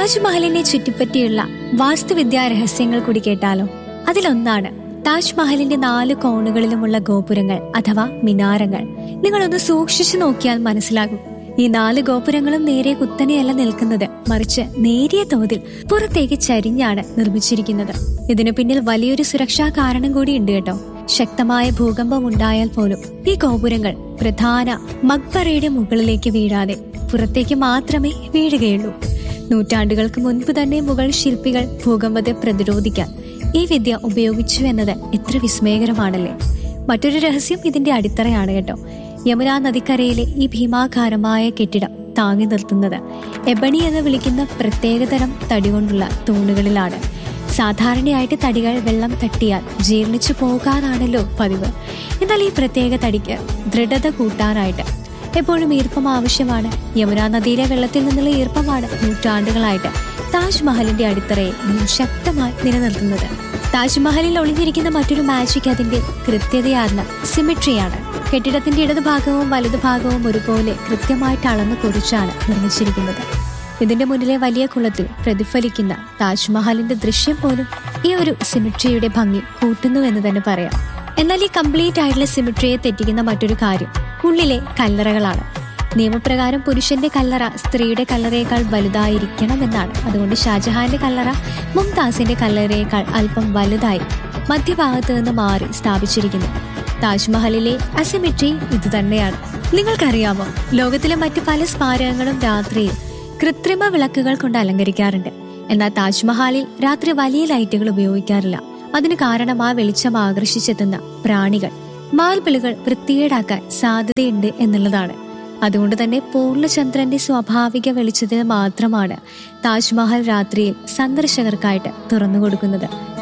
താജ്മഹലിനെ ചുറ്റിപ്പറ്റിയുള്ള വാസ്തുവിദ്യാ രഹസ്യങ്ങൾ കൂടി കേട്ടാലോ അതിലൊന്നാണ് താജ്മഹലിന്റെ നാല് കോണുകളിലുമുള്ള ഗോപുരങ്ങൾ അഥവാ മിനാരങ്ങൾ നിങ്ങളൊന്ന് സൂക്ഷിച്ചു നോക്കിയാൽ മനസ്സിലാകും ഈ നാല് ഗോപുരങ്ങളും നേരെ കുത്തനെയല്ല നിൽക്കുന്നത് മറിച്ച് നേരിയ തോതിൽ പുറത്തേക്ക് ചരിഞ്ഞാണ് നിർമ്മിച്ചിരിക്കുന്നത് ഇതിനു പിന്നിൽ വലിയൊരു സുരക്ഷാ കാരണം കൂടി ഉണ്ട് കേട്ടോ ശക്തമായ ഭൂകമ്പം ഉണ്ടായാൽ പോലും ഈ ഗോപുരങ്ങൾ പ്രധാന മക്ബറയുടെ മുകളിലേക്ക് വീഴാതെ പുറത്തേക്ക് മാത്രമേ വീഴുകയുള്ളൂ നൂറ്റാണ്ടുകൾക്ക് മുൻപ് തന്നെ മുഗൾ ശില്പികൾ ഭൂകമ്പത്തെ പ്രതിരോധിക്കാൻ ഈ വിദ്യ ഉപയോഗിച്ചു എന്നത് എത്ര വിസ്മയകരമാണല്ലേ മറ്റൊരു രഹസ്യം ഇതിന്റെ അടിത്തറയാണ് കേട്ടോ യമുനാ നദിക്കരയിലെ ഈ ഭീമാകാരമായ കെട്ടിടം താങ്ങി നിർത്തുന്നത് എബണി എന്ന് വിളിക്കുന്ന പ്രത്യേകതരം തടി കൊണ്ടുള്ള തൂണുകളിലാണ് സാധാരണയായിട്ട് തടികൾ വെള്ളം തട്ടിയാൽ ജീർണിച്ചു പോകാനാണല്ലോ പതിവ് എന്നാൽ ഈ പ്രത്യേക തടിക്ക് ദൃഢത കൂട്ടാനായിട്ട് എപ്പോഴും ഈർപ്പം ആവശ്യമാണ് യമുനാ നദിയിലെ വെള്ളത്തിൽ നിന്നുള്ള ഈർപ്പമാണ് നൂറ്റാണ്ടുകളായിട്ട് താജ്മഹലിന്റെ അടിത്തറയെ ഇന്നും ശക്തമായി നിലനിർത്തുന്നത് താജ്മഹലിൽ ഒളിഞ്ഞിരിക്കുന്ന മറ്റൊരു മാജിക് അതിന്റെ കൃത്യതയാർന്ന സിമിട്രിയാണ് കെട്ടിടത്തിന്റെ ഇടതുഭാഗവും വലതുഭാഗവും ഒരുപോലെ കൃത്യമായിട്ട് അളന്നു കുറിച്ചാണ് നിർമ്മിച്ചിരിക്കുന്നത് ഇതിന്റെ മുന്നിലെ വലിയ കുളത്തിൽ പ്രതിഫലിക്കുന്ന താജ്മഹലിന്റെ ദൃശ്യം പോലും ഈ ഒരു സിമിട്രിയുടെ ഭംഗി കൂട്ടുന്നു എന്ന് തന്നെ പറയാം എന്നാൽ ഈ കംപ്ലീറ്റ് ആയിട്ടുള്ള സിമിട്രിയെ തെറ്റിക്കുന്ന മറ്റൊരു കാര്യം ഉള്ളിലെ കല്ലറകളാണ് നിയമപ്രകാരം പുരുഷന്റെ കല്ലറ സ്ത്രീയുടെ കല്ലറയേക്കാൾ വലുതായിരിക്കണം എന്നാണ് അതുകൊണ്ട് ഷാജഹാന്റെ കല്ലറ മുംതാസിന്റെ കല്ലറയേക്കാൾ അല്പം വലുതായി മധ്യഭാഗത്ത് നിന്ന് മാറി സ്ഥാപിച്ചിരിക്കുന്നു താജ്മഹലിലെ അസിമിട്രി ഇത് തന്നെയാണ് നിങ്ങൾക്കറിയാമോ ലോകത്തിലെ മറ്റ് പല സ്മാരകങ്ങളും രാത്രിയിൽ കൃത്രിമ വിളക്കുകൾ കൊണ്ട് അലങ്കരിക്കാറുണ്ട് എന്നാൽ താജ്മഹലിൽ രാത്രി വലിയ ലൈറ്റുകൾ ഉപയോഗിക്കാറില്ല അതിന് കാരണം ആ വെളിച്ചം ആകർഷിച്ചെത്തുന്ന പ്രാണികൾ മാൽപ്പിളുകൾ വൃത്തികേടാക്കാൻ സാധ്യതയുണ്ട് എന്നുള്ളതാണ് അതുകൊണ്ട് തന്നെ പൂർണ്ണചന്ദ്രന്റെ സ്വാഭാവിക വെളിച്ചത്തിൽ മാത്രമാണ് താജ്മഹൽ രാത്രിയിൽ സന്ദർശകർക്കായിട്ട് തുറന്നു കൊടുക്കുന്നത്